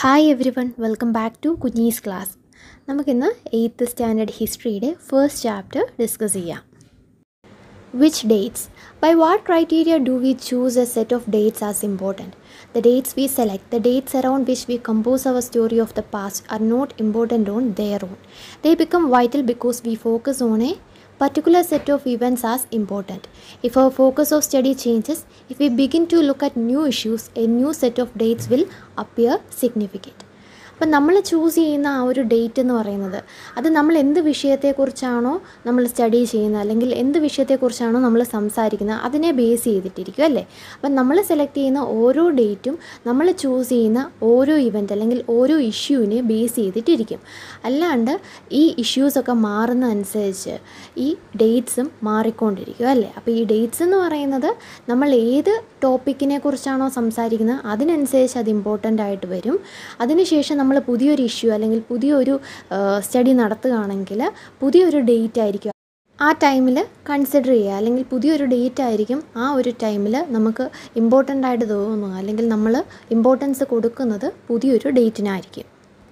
Hi everyone welcome back to Kunjees class നമുക്കിന്ന് eighth standard ഹിസ്റ്ററിയുടെ first chapter discuss ചെയ്യാം which dates by what criteria do we choose a set of dates as important the dates we select the dates around which we compose our story of the past are not important on their own they become vital because we focus on a particular set of events as important. If our focus of study changes, if we begin to look at new issues, a new set of dates will appear significant. അപ്പം നമ്മൾ choose ചെയ്യുന്ന ആ ഒരു date എന്ന് പറയുന്നത് അത് നമ്മൾ എന്ത് വിഷയത്തെക്കുറിച്ചാണോ നമ്മൾ സ്റ്റഡി ചെയ്യുന്നത് അല്ലെങ്കിൽ എന്ത് വിഷയത്തെക്കുറിച്ചാണോ നമ്മൾ സംസാരിക്കുന്നത് അതിനെ ബേസ് ചെയ്തിട്ടിരിക്കും അല്ലേ അപ്പം നമ്മൾ സെലക്ട് ചെയ്യുന്ന ഓരോ ഡേറ്റും നമ്മൾ ചൂസ് ചെയ്യുന്ന ഓരോ ഇവൻ്റ് അല്ലെങ്കിൽ ഓരോ ഇഷ്യൂവിനെ ബേസ് ചെയ്തിട്ടിരിക്കും അല്ലാണ്ട് ഈ ഇഷ്യൂസൊക്കെ മാറുന്നതനുസരിച്ച് ഈ ഡേറ്റ്സും മാറിക്കൊണ്ടിരിക്കും അല്ലേ അപ്പോൾ ഈ ഡേറ്റ്സ് എന്ന് പറയുന്നത് നമ്മൾ ഏത് ടോപ്പിക്കിനെ കുറിച്ചാണോ സംസാരിക്കുന്നത് അതിനനുസരിച്ച് അത് ഇമ്പോർട്ടൻ്റ് ആയിട്ട് വരും അതിനുശേഷം നമ്മൾ പുതിയൊരു ഇഷ്യൂ അല്ലെങ്കിൽ പുതിയൊരു സ്റ്റഡി നടത്തുകയാണെങ്കിൽ പുതിയൊരു ഡേറ്റ് ആയിരിക്കും ആ ടൈമിൽ കൺസിഡർ ചെയ്യുക അല്ലെങ്കിൽ പുതിയൊരു ഡേറ്റ് ആയിരിക്കും ആ ഒരു ടൈമിൽ നമുക്ക് ഇമ്പോർട്ടൻ്റ് ആയിട്ട് തോന്നുക അല്ലെങ്കിൽ നമ്മൾ ഇമ്പോർട്ടൻസ് കൊടുക്കുന്നത് പുതിയൊരു ഡേറ്റിനായിരിക്കും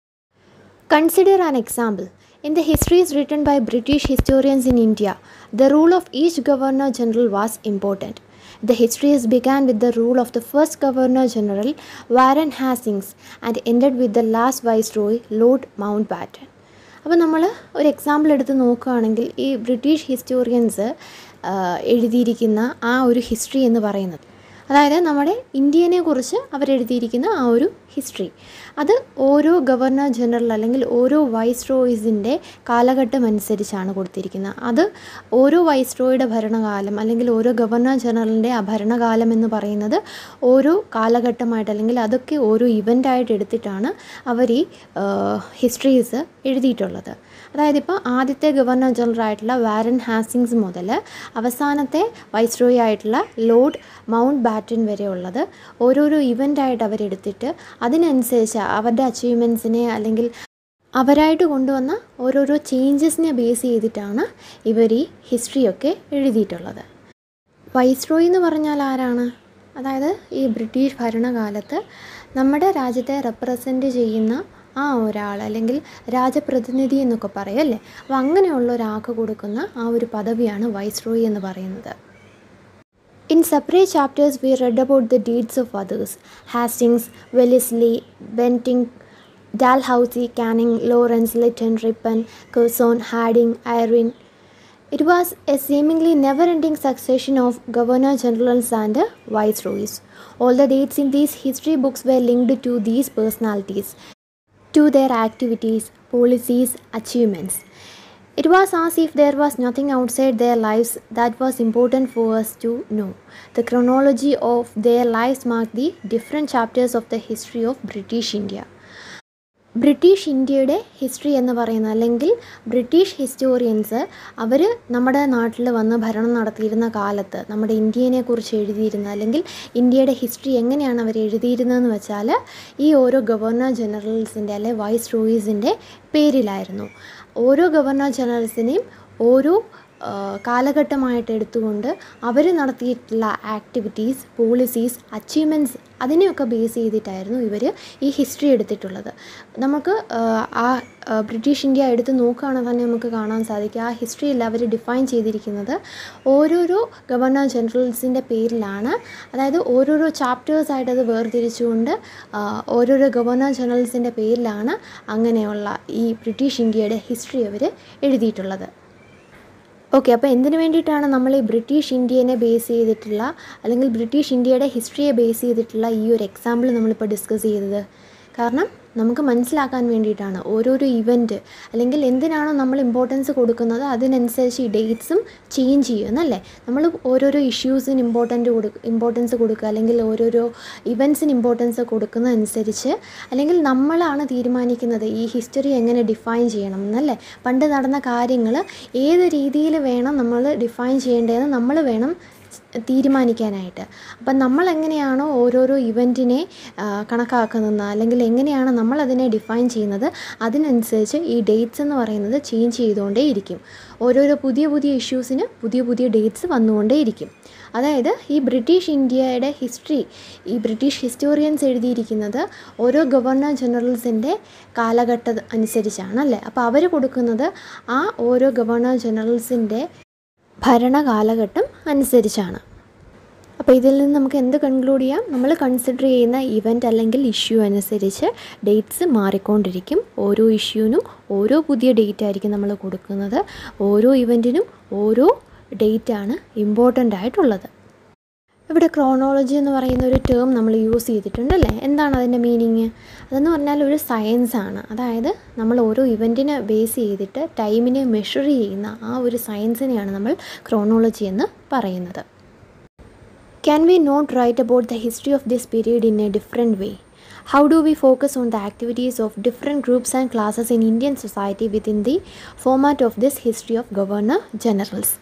consider an example In the histories written by British historians in India, the rule of each governor general was important. The histories began with the rule of the first governor general, Warren Hastings, and ended with the last viceroy, Lord Mountbatten. അപ്പോൾ നമ്മൾ ഒരു example എടുത്ത് നോക്കുകയാണെങ്കിൽ ഈ British historians എഴുതിയിരിക്കുന്ന ആ ഒരു history എന്ന് പറയുന്നത് അതായത് നമ്മുടെ ഇന്ത്യനെ കുറിച്ച് അവരെഴുതിയിരിക്കുന്ന ആ ഒരു ഹിസ്റ്ററി അത് ഓരോ ഗവർണർ ജനറൽ അല്ലെങ്കിൽ ഓരോ വൈസ് റോയ്സിൻ്റെ കാലഘട്ടം അനുസരിച്ചാണ് കൊടുത്തിരിക്കുന്നത് അത് ഓരോ വൈസ് റോയുടെ ഭരണകാലം അല്ലെങ്കിൽ ഓരോ ഗവർണർ ജനറലിൻ്റെ ആ ഭരണകാലം എന്ന് പറയുന്നത് ഓരോ കാലഘട്ടമായിട്ട് അല്ലെങ്കിൽ അതൊക്കെ ഓരോ ഇവൻ്റായിട്ട് എടുത്തിട്ടാണ് അവർ ഈ ഹിസ്റ്ററീസ് എഴുതിയിട്ടുള്ളത് അതായത് ഇപ്പോൾ ആദ്യത്തെ ഗവർണർ ജനറൽ ആയിട്ടുള്ള വാരൻ ഹാസിങ്സ് മുതൽ അവസാനത്തെ വൈസ്രോയി ആയിട്ടുള്ള ലോർഡ് മൗണ്ട് ബാറ്റൻ വരെ ഉള്ളത് ഓരോരോ ഇവൻ്റായിട്ട് അവരെടുത്തിട്ട് അതിനനുസരിച്ച് അവരുടെ അച്ചീവ്മെൻറ്റ്സിനെ അല്ലെങ്കിൽ അവരായിട്ട് കൊണ്ടുവന്ന ഓരോരോ ചേഞ്ചസിനെ ബേസ് ചെയ്തിട്ടാണ് ഇവർ ഈ ഹിസ്റ്ററിയൊക്കെ എഴുതിയിട്ടുള്ളത് വൈസ്രോയി എന്ന് പറഞ്ഞാൽ ആരാണ് അതായത് ഈ ബ്രിട്ടീഷ് ഭരണകാലത്ത് നമ്മുടെ രാജ്യത്തെ റെപ്രസെൻ്റ് ചെയ്യുന്ന ആ ഒരാൾ അല്ലെങ്കിൽ രാജപ്രതിനിധി എന്നൊക്കെ പറയും അല്ലേ അപ്പോൾ അങ്ങനെയുള്ള ഒരാൾക്ക് കൊടുക്കുന്ന ആ ഒരു പദവിയാണ് വൈസ്രോയി എന്ന് പറയുന്നത് In separate chapters, we read about the deeds of others Hastings, Wellesley, Bentinck, Dalhousie, Canning, Lawrence, Lytton, Ripon, Curzon, Harding, Irwin. It was a seemingly never ending succession of governor generals and viceroys. All the dates in these history books were linked to these personalities, to their activities, policies, achievements. It was as if there was nothing outside their lives that was important for us to know. The chronology of their lives marked the different chapters of the history of British India. British ഇന്ത്യയുടെ history എന്ന് പറയുന്നത് അല്ലെങ്കിൽ British historians അവർ നമ്മുടെ നാട്ടിൽ വന്ന് ഭരണം നടത്തിയിരുന്ന കാലത്ത് നമ്മുടെ ഇന്ത്യനെ കുറിച്ച് എഴുതിയിരുന്ന അല്ലെങ്കിൽ ഇന്ത്യയുടെ ഹിസ്റ്ററി എങ്ങനെയാണ് അവർ എഴുതിയിരുന്നതെന്ന് വെച്ചാൽ ഈ ഓരോ ഗവർണർ ജനറൽസിൻ്റെ അല്ലെ വൈസ് റോയിസിൻ്റെ പേരിലായിരുന്നു ഓരോ ഗവർണർ ജനറൽസിനെയും ഓരോ കാലഘട്ടമായിട്ട് എടുത്തുകൊണ്ട് അവർ നടത്തിയിട്ടുള്ള ആക്ടിവിറ്റീസ് പോളിസീസ് അച്ചീവ്മെൻറ്റ്സ് അതിനെയൊക്കെ ബേസ് ചെയ്തിട്ടായിരുന്നു ഇവർ ഈ ഹിസ്റ്ററി എടുത്തിട്ടുള്ളത് നമുക്ക് ആ ബ്രിട്ടീഷ് ഇന്ത്യ എടുത്ത് നോക്കുകയാണെങ്കിൽ തന്നെ നമുക്ക് കാണാൻ സാധിക്കും ആ ഹിസ്റ്ററിയിൽ അവർ ഡിഫൈൻ ചെയ്തിരിക്കുന്നത് ഓരോരോ ഗവർണർ ജനറൽസിൻ്റെ പേരിലാണ് അതായത് ഓരോരോ ചാപ്റ്റേഴ്സായിട്ട് അത് വേർതിരിച്ചുകൊണ്ട് ഓരോരോ ഗവർണർ ജനറൽസിൻ്റെ പേരിലാണ് അങ്ങനെയുള്ള ഈ ബ്രിട്ടീഷ് ഇന്ത്യയുടെ ഹിസ്റ്ററി അവർ എഴുതിയിട്ടുള്ളത് ഓക്കെ അപ്പോൾ എന്തിനു വേണ്ടിയിട്ടാണ് നമ്മൾ ഈ ബ്രിട്ടീഷ് ഇന്ത്യനെ ബേസ് ചെയ്തിട്ടുള്ള അല്ലെങ്കിൽ ബ്രിട്ടീഷ് ഇന്ത്യയുടെ ഹിസ്റ്ററിയെ ബേസ് ചെയ്തിട്ടുള്ള ഈ ഒരു എക്സാമ്പിൾ നമ്മളിപ്പോൾ ഡിസ്കസ് ചെയ്തത് കാരണം നമുക്ക് മനസ്സിലാക്കാൻ വേണ്ടിയിട്ടാണ് ഓരോരോ ഇവൻറ്റ് അല്ലെങ്കിൽ എന്തിനാണോ നമ്മൾ ഇമ്പോർട്ടൻസ് കൊടുക്കുന്നത് അതിനനുസരിച്ച് ഈ ഡേറ്റ്സും ചേഞ്ച് ചെയ്യുന്നല്ലേ നമ്മൾ ഓരോരോ ഇഷ്യൂസിന് ഇമ്പോർട്ടൻ്റ് കൊടു ഇമ്പോർട്ടൻസ് കൊടുക്കുക അല്ലെങ്കിൽ ഓരോരോ ഇവൻറ്റ്സിന് ഇമ്പോർട്ടൻസ് കൊടുക്കുന്നതനുസരിച്ച് അല്ലെങ്കിൽ നമ്മളാണ് തീരുമാനിക്കുന്നത് ഈ ഹിസ്റ്ററി എങ്ങനെ ഡിഫൈൻ ചെയ്യണം എന്നല്ലേ പണ്ട് നടന്ന കാര്യങ്ങൾ ഏത് രീതിയിൽ വേണം നമ്മൾ ഡിഫൈൻ ചെയ്യേണ്ടതെന്ന് നമ്മൾ വേണം തീരുമാനിക്കാനായിട്ട് അപ്പം നമ്മൾ എങ്ങനെയാണോ ഓരോരോ ഇവൻറ്റിനെ കണക്കാക്കുന്നത് അല്ലെങ്കിൽ എങ്ങനെയാണ് നമ്മളതിനെ ഡിഫൈൻ ചെയ്യുന്നത് അതിനനുസരിച്ച് ഈ ഡേറ്റ്സ് എന്ന് പറയുന്നത് ചേഞ്ച് ചെയ്തുകൊണ്ടേ ഇരിക്കും ഓരോരോ പുതിയ പുതിയ ഇഷ്യൂസിന് പുതിയ പുതിയ ഡേറ്റ്സ് വന്നുകൊണ്ടേ ഇരിക്കും അതായത് ഈ ബ്രിട്ടീഷ് ഇന്ത്യയുടെ ഹിസ്റ്ററി ഈ ബ്രിട്ടീഷ് ഹിസ്റ്റോറിയൻസ് എഴുതിയിരിക്കുന്നത് ഓരോ ഗവർണർ ജനറൽസിൻ്റെ കാലഘട്ടം അനുസരിച്ചാണ് അല്ലേ അപ്പോൾ അവർ കൊടുക്കുന്നത് ആ ഓരോ ഗവർണർ ജനറൽസിൻ്റെ ഭരണ കാലഘട്ടം അനുസരിച്ചാണ് അപ്പോൾ ഇതിൽ നിന്ന് നമുക്ക് എന്ത് കൺക്ലൂഡ് ചെയ്യാം നമ്മൾ കൺസിഡർ ചെയ്യുന്ന ഇവൻ്റ് അല്ലെങ്കിൽ ഇഷ്യൂ അനുസരിച്ച് ഡേറ്റ്സ് മാറിക്കൊണ്ടിരിക്കും ഓരോ ഇഷ്യൂവിനും ഓരോ പുതിയ ഡേറ്റ് ആയിരിക്കും നമ്മൾ കൊടുക്കുന്നത് ഓരോ ഇവൻറ്റിനും ഓരോ ഡേറ്റ് ആണ് ഇമ്പോർട്ടൻ്റ് ആയിട്ടുള്ളത് ഇവിടെ ക്രോണോളജി എന്ന് പറയുന്ന ഒരു ടേം നമ്മൾ യൂസ് ചെയ്തിട്ടുണ്ടല്ലേ എന്താണ് അതിൻ്റെ മീനിങ് അതെന്ന് പറഞ്ഞാൽ ഒരു സയൻസ് ആണ് അതായത് നമ്മൾ ഓരോ ഇവൻറ്റിനെ ബേസ് ചെയ്തിട്ട് ടൈമിനെ മെഷർ ചെയ്യുന്ന ആ ഒരു സയൻസിനെയാണ് നമ്മൾ ക്രോണോളജി എന്ന് പറയുന്നത് can we not write about the history of this period in a different way How do we focus on the activities of different groups and classes in Indian society within the format of this history of governor generals?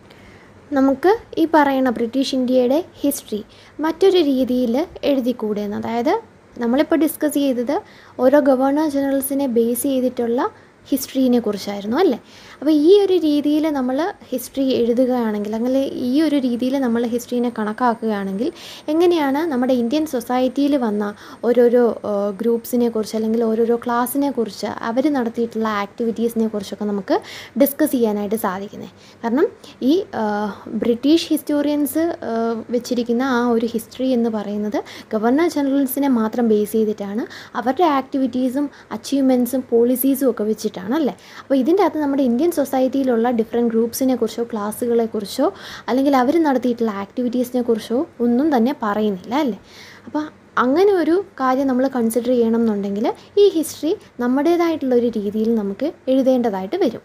നമുക്ക് ഈ പറയുന്ന British ഇന്ത്യയുടെ history മറ്റൊരു രീതിയിൽ എഴുതിക്കൂടെ എന്ന് അതായത് നമ്മളിപ്പോൾ discuss ചെയ്തത് ഓരോ ഗവർണർ ജനറൽസിനെ ബേസ് ചെയ്തിട്ടുള്ള ഹിസ്റ്ററീനെ കുറിച്ചായിരുന്നു അല്ലേ അപ്പോൾ ഈ ഒരു രീതിയിൽ നമ്മൾ ഹിസ്റ്ററി എഴുതുകയാണെങ്കിൽ അല്ലെങ്കിൽ ഈ ഒരു രീതിയിൽ നമ്മൾ ഹിസ്റ്ററീനെ കണക്കാക്കുകയാണെങ്കിൽ എങ്ങനെയാണ് നമ്മുടെ ഇന്ത്യൻ സൊസൈറ്റിയിൽ വന്ന ഓരോരോ ഗ്രൂപ്പ്സിനെ കുറിച്ച് അല്ലെങ്കിൽ ഓരോരോ ക്ലാസ്സിനെ കുറിച്ച് അവർ നടത്തിയിട്ടുള്ള ആക്ടിവിറ്റീസിനെ കുറിച്ചൊക്കെ നമുക്ക് ഡിസ്കസ് ചെയ്യാനായിട്ട് സാധിക്കുന്നത് കാരണം ഈ ബ്രിട്ടീഷ് ഹിസ്റ്റോറിയൻസ് വെച്ചിരിക്കുന്ന ആ ഒരു ഹിസ്റ്ററി എന്ന് പറയുന്നത് ഗവർണർ ജനറൽസിനെ മാത്രം ബേസ് ചെയ്തിട്ടാണ് അവരുടെ ആക്ടിവിറ്റീസും അച്ചീവ്മെൻറ്റ്സും പോളിസീസും ഒക്കെ വെച്ചിട്ടാണ് അല്ലേ അപ്പോൾ ഇതിൻ്റെ അകത്ത് നമ്മുടെ ഇന്ത്യൻ സൊസൈറ്റിയിലുള്ള ഡിഫറെൻറ്റ് ഗ്രൂപ്പ്സിനെ കുറിച്ചോ ക്ലാസ്സുകളെ കുറിച്ചോ അല്ലെങ്കിൽ അവർ നടത്തിയിട്ടുള്ള ആക്ടിവിറ്റീസിനെ കുറിച്ചോ ഒന്നും തന്നെ പറയുന്നില്ല അല്ലേ അപ്പോൾ അങ്ങനെ ഒരു കാര്യം നമ്മൾ കൺസിഡർ ചെയ്യണം എന്നുണ്ടെങ്കിൽ ഈ ഹിസ്റ്ററി നമ്മുടേതായിട്ടുള്ള ഒരു രീതിയിൽ നമുക്ക് എഴുതേണ്ടതായിട്ട് വരും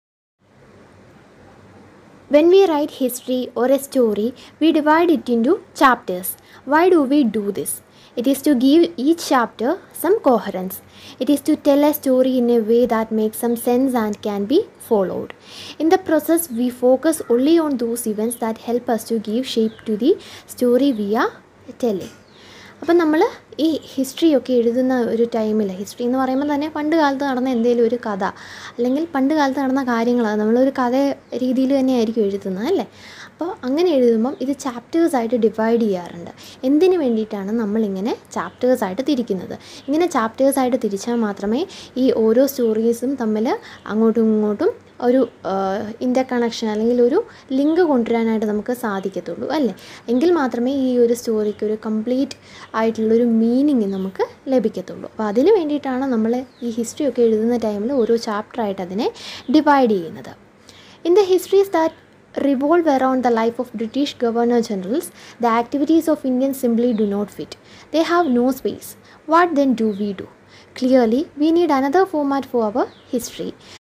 When we write history or a story, we divide it into chapters. Why do we do this? It is to give each chapter some coherence. It is to tell a story in a way that makes some sense and can be followed. In the process, we focus only on those events that help us to give shape to the story we are telling. അപ്പം നമ്മൾ ഈ history ഒക്കെ എഴുതുന്ന ഒരു ടൈമിൽ history എന്ന് പറയുമ്പോൾ തന്നെ പണ്ട് കാലത്ത് നടന്ന എന്തെങ്കിലും ഒരു കഥ അല്ലെങ്കിൽ പണ്ട് കാലത്ത് നടന്ന കാര്യങ്ങളാണ് നമ്മളൊരു കഥ രീതിയിൽ തന്നെയായിരിക്കും എഴുതുന്നത് അല്ലേ അപ്പോൾ അങ്ങനെ എഴുതുമ്പം ഇത് ചാപ്റ്റേഴ്സായിട്ട് ഡിവൈഡ് ചെയ്യാറുണ്ട് എന്തിനു വേണ്ടിയിട്ടാണ് നമ്മളിങ്ങനെ ചാപ്റ്റേഴ്സായിട്ട് തിരിക്കുന്നത് ഇങ്ങനെ ചാപ്റ്റേഴ്സായിട്ട് തിരിച്ചാൽ മാത്രമേ ഈ ഓരോ സ്റ്റോറീസും തമ്മിൽ അങ്ങോട്ടും ഇങ്ങോട്ടും ഒരു ഇൻ്റർ കണക്ഷൻ അല്ലെങ്കിൽ ഒരു ലിങ്ക് കൊണ്ടുവരാനായിട്ട് നമുക്ക് സാധിക്കത്തുള്ളൂ അല്ലേ എങ്കിൽ മാത്രമേ ഈ ഒരു സ്റ്റോറിക്ക് ഒരു കംപ്ലീറ്റ് ആയിട്ടുള്ളൊരു മീനിങ് നമുക്ക് ലഭിക്കത്തുള്ളൂ അപ്പോൾ അതിന് വേണ്ടിയിട്ടാണ് നമ്മൾ ഈ ഹിസ്റ്ററി ഒക്കെ എഴുതുന്ന ടൈമിൽ ഓരോ ചാപ്റ്ററായിട്ട് അതിനെ ഡിവൈഡ് ചെയ്യുന്നത് in the histories that revolve around the life of British Governor Generals, the activities of Indians simply do not fit. They have no space. What then do we do? Clearly, we need another format for our history.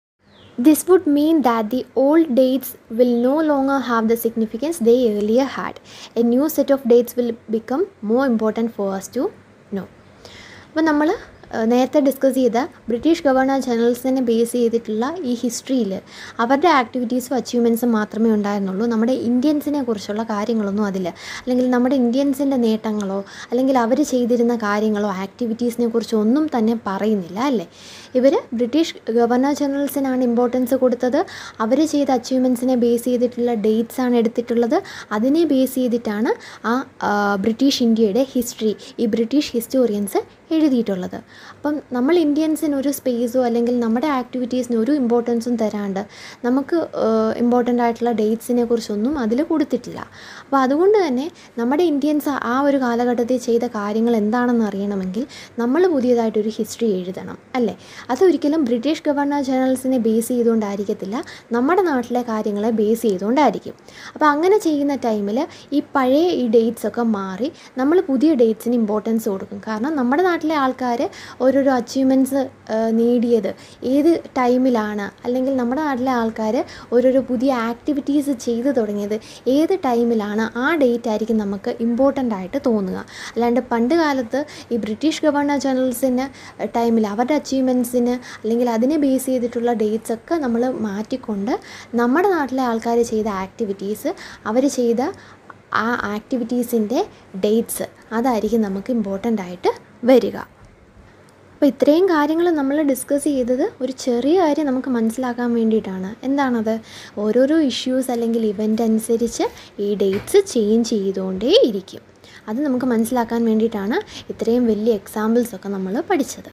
This would mean that the old dates will no longer have the significance they earlier had. A new set of dates will become more important for us to know. അപ്പോൾ നമ്മൾ നേരത്തെ discuss ചെയ്ത British governor ജനറൽസിനെ base ചെയ്തിട്ടുള്ള ഈ ഹിസ്റ്ററിയിൽ അവരുടെ ആക്ടിവിറ്റീസും അച്ചീവ്മെൻറ്റ്സും മാത്രമേ ഉണ്ടായിരുന്നുള്ളൂ നമ്മുടെ ഇന്ത്യൻസിനെ കുറിച്ചുള്ള കാര്യങ്ങളൊന്നും അതിൽ അല്ലെങ്കിൽ നമ്മുടെ ഇന്ത്യൻസിൻ്റെ നേട്ടങ്ങളോ അല്ലെങ്കിൽ അവർ ചെയ്തിരുന്ന കാര്യങ്ങളോ ആക്ടിവിറ്റീസിനെ കുറിച്ചോ ഒന്നും തന്നെ പറയുന്നില്ല അല്ലേ ഇവർ ബ്രിട്ടീഷ് ഗവർണർ ജനറൽസിനാണ് ഇമ്പോർട്ടൻസ് കൊടുത്തത് അവർ ചെയ്ത അച്ചീവ്മെൻറ്റ്സിനെ ബേസ് ചെയ്തിട്ടുള്ള ഡേറ്റ്സ് ആണ് എടുത്തിട്ടുള്ളത് അതിനെ ബേസ് ചെയ്തിട്ടാണ് ആ ബ്രിട്ടീഷ് ഇന്ത്യയുടെ ഹിസ്റ്ററി ഈ ബ്രിട്ടീഷ് ഹിസ്റ്റോറിയൻസ് എഴുതിയിട്ടുള്ളത് അപ്പം നമ്മൾ ഇന്ത്യൻസിന് ഒരു സ്പേസോ അല്ലെങ്കിൽ നമ്മുടെ ആക്ടിവിറ്റീസിന് ഒരു ഇമ്പോർട്ടൻസും തരാണ്ട് നമുക്ക് ഇമ്പോർട്ടൻ്റ് ആയിട്ടുള്ള ഡേറ്റ്സിനെ കുറിച്ചൊന്നും അതിൽ കൊടുത്തിട്ടില്ല അപ്പോൾ അതുകൊണ്ട് തന്നെ നമ്മുടെ ഇന്ത്യൻസ് ആ ഒരു കാലഘട്ടത്തിൽ ചെയ്ത കാര്യങ്ങൾ എന്താണെന്ന് അറിയണമെങ്കിൽ നമ്മൾ പുതിയതായിട്ടൊരു ഹിസ്റ്ററി എഴുതണം അല്ലേ അതൊരിക്കലും ബ്രിട്ടീഷ് ഗവർണർ ജനറൽസിനെ ബേസ് ചെയ്തുകൊണ്ടായിരിക്കത്തില്ല നമ്മുടെ നാട്ടിലെ കാര്യങ്ങളെ ബേസ് ചെയ്തുകൊണ്ടായിരിക്കും അപ്പോൾ അങ്ങനെ ചെയ്യുന്ന ടൈമിൽ ഈ പഴയ ഈ ഡേറ്റ്സ് ഒക്കെ മാറി നമ്മൾ പുതിയ ഡേറ്റ്സിന് ഇമ്പോർട്ടൻസ് കൊടുക്കും കാരണം നമ്മുടെ നാട്ടിലെ ആൾക്കാർ ഓരോരോ അച്ചീവ്മെൻറ്റ്സ് നേടിയത് ഏത് ടൈമിലാണ് അല്ലെങ്കിൽ നമ്മുടെ നാട്ടിലെ ആൾക്കാർ ഓരോരോ പുതിയ ആക്ടിവിറ്റീസ് ചെയ്തു തുടങ്ങിയത് ഏത് ടൈമിലാണ് ആ ഡേറ്റ് ആയിരിക്കും നമുക്ക് ഇമ്പോർട്ടൻ്റ് ആയിട്ട് തോന്നുക അല്ലാണ്ട് പണ്ട് കാലത്ത് ഈ ബ്രിട്ടീഷ് ഗവർണർ ജനറൽസിന് ടൈമിൽ അവരുടെ അച്ചീവ്മെൻറ്റ്സിന് അല്ലെങ്കിൽ അതിനെ ബേസ് ചെയ്തിട്ടുള്ള ഡേറ്റ്സ് ഒക്കെ നമ്മൾ മാറ്റിക്കൊണ്ട് നമ്മുടെ നാട്ടിലെ ആൾക്കാർ ചെയ്ത ആക്ടിവിറ്റീസ് അവർ ചെയ്ത ആ ആക്ടിവിറ്റീസിൻ്റെ ഡേറ്റ്സ് അതായിരിക്കും നമുക്ക് ഇമ്പോർട്ടൻ്റ് ആയിട്ട് വരിക അപ്പോൾ ഇത്രയും കാര്യങ്ങൾ നമ്മൾ ഡിസ്കസ് ചെയ്തത് ഒരു ചെറിയ കാര്യം നമുക്ക് മനസ്സിലാക്കാൻ വേണ്ടിയിട്ടാണ് എന്താണത് ഓരോരോ ഇഷ്യൂസ് അല്ലെങ്കിൽ ഇവൻ്റ് അനുസരിച്ച് ഈ ഡേറ്റ്സ് ചേഞ്ച് ചെയ്തുകൊണ്ടേ ഇരിക്കും അത് നമുക്ക് മനസ്സിലാക്കാൻ വേണ്ടിയിട്ടാണ് ഇത്രയും വലിയ എക്സാമ്പിൾസ് ഒക്കെ നമ്മൾ പഠിച്ചത്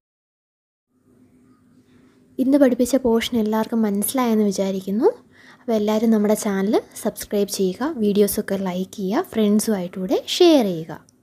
ഇന്ന് പഠിപ്പിച്ച പോർഷൻ എല്ലാവർക്കും മനസ്സിലായെന്ന് വിചാരിക്കുന്നു അപ്പോൾ എല്ലാവരും നമ്മുടെ ചാനൽ സബ്സ്ക്രൈബ് ചെയ്യുക വീഡിയോസൊക്കെ ലൈക്ക് ചെയ്യുക ഫ്രണ്ട്സുമായിട്ടൂടെ ഷെയർ ചെയ്യുക